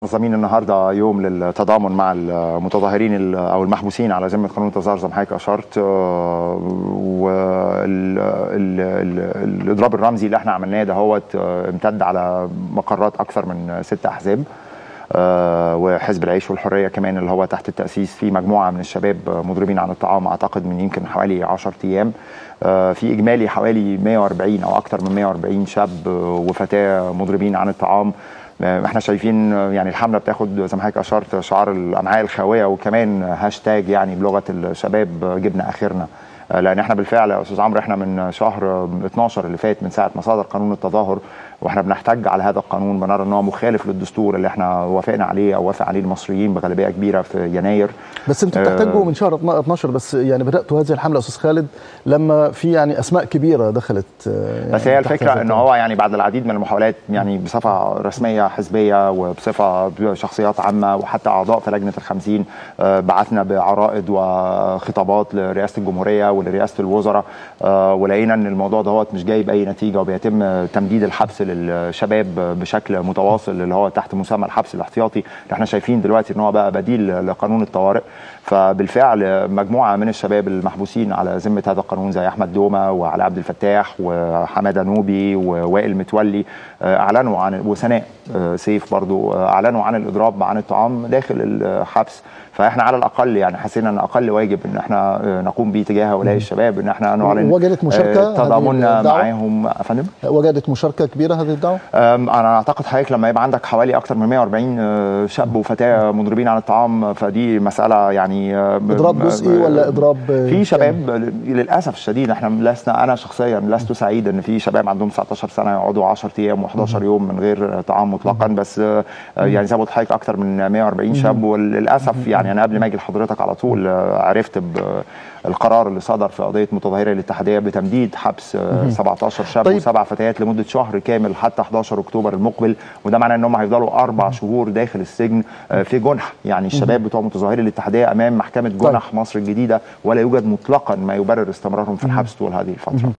منظمين النهارده يوم للتضامن مع المتظاهرين او المحبوسين على ذمه قانون التظاهر زي ما حضرتك اشرت والاضراب الرمزي اللي احنا عملناه ده هو امتد على مقرات اكثر من ست احزاب وحزب العيش والحريه كمان اللي هو تحت التاسيس في مجموعه من الشباب مضربين عن الطعام اعتقد من يمكن حوالي 10 ايام في اجمالي حوالي 140 او اكثر من 140 شاب وفتاه مضربين عن الطعام احنا شايفين يعني الحمله بتاخد زي ما حضرتك اشرت شعار الامعاء الخاويه وكمان هاشتاج يعني بلغه الشباب جبنا اخرنا لان احنا بالفعل يا استاذ عمرو احنا من شهر 12 اللي فات من ساعه ما صدر قانون التظاهر واحنا بنحتج على هذا القانون بنرى ان هو مخالف للدستور اللي احنا وافقنا عليه او وافق عليه المصريين بغالبيه كبيره في يناير بس انتوا بتحتجوا من شهر 12 بس يعني بداتوا هذه الحمله استاذ خالد لما في يعني اسماء كبيره دخلت يعني بس هي الفكره ان هو يعني بعد العديد من المحاولات يعني بصفه رسميه حزبيه وبصفه شخصيات عامه وحتى اعضاء في لجنه الخمسين بعثنا بعرائض وخطابات لرئاسه الجمهوريه ولرئاسه الوزراء ولقينا ان الموضوع دوت مش جايب اي نتيجه وبيتم تمديد الحبس للشباب بشكل متواصل اللي هو تحت مسمى الحبس الاحتياطي اللي احنا شايفين دلوقتي ان هو بقى بديل لقانون الطوارئ فبالفعل مجموعه من الشباب المحبوسين على ذمه هذا القانون زي احمد دومه وعلي عبد الفتاح وحماده نوبي ووائل متولي اعلنوا عن وسناء سيف برضو اعلنوا عن الاضراب عن الطعام داخل الحبس فاحنا على الاقل يعني حسينا ان اقل واجب ان احنا نقوم به تجاه هؤلاء الشباب ان احنا نعلن وجدت مشاركه تضامننا معاهم فندم وجدت مشاركه كبيره هذه الدعوه؟ انا اعتقد حضرتك لما يبقى عندك حوالي اكثر من 140 شاب وفتاه مضربين عن الطعام فدي مساله يعني اضراب جزئي ولا اضراب في شباب للاسف الشديد احنا لسنا انا شخصيا لست سعيد ان في شباب عندهم 19 سنه يقعدوا 10 ايام و11 يوم من غير طعام مطلقا بس يعني زي ما قلت لحضرتك اكثر من 140 شاب وللاسف يعني انا قبل ما اجي لحضرتك على طول عرفت بالقرار اللي صدر في قضيه متظاهري الاتحاديه بتمديد حبس 17 شاب طيب. وسبع فتيات لمده شهر كامل حتى 11 اكتوبر المقبل وده معناه ان هم هيفضلوا اربع شهور داخل السجن في جنح يعني الشباب بتوع متظاهري الاتحاديه امام محكمه جنح طيب. مصر الجديده ولا يوجد مطلقا ما يبرر استمرارهم في الحبس طول هذه الفتره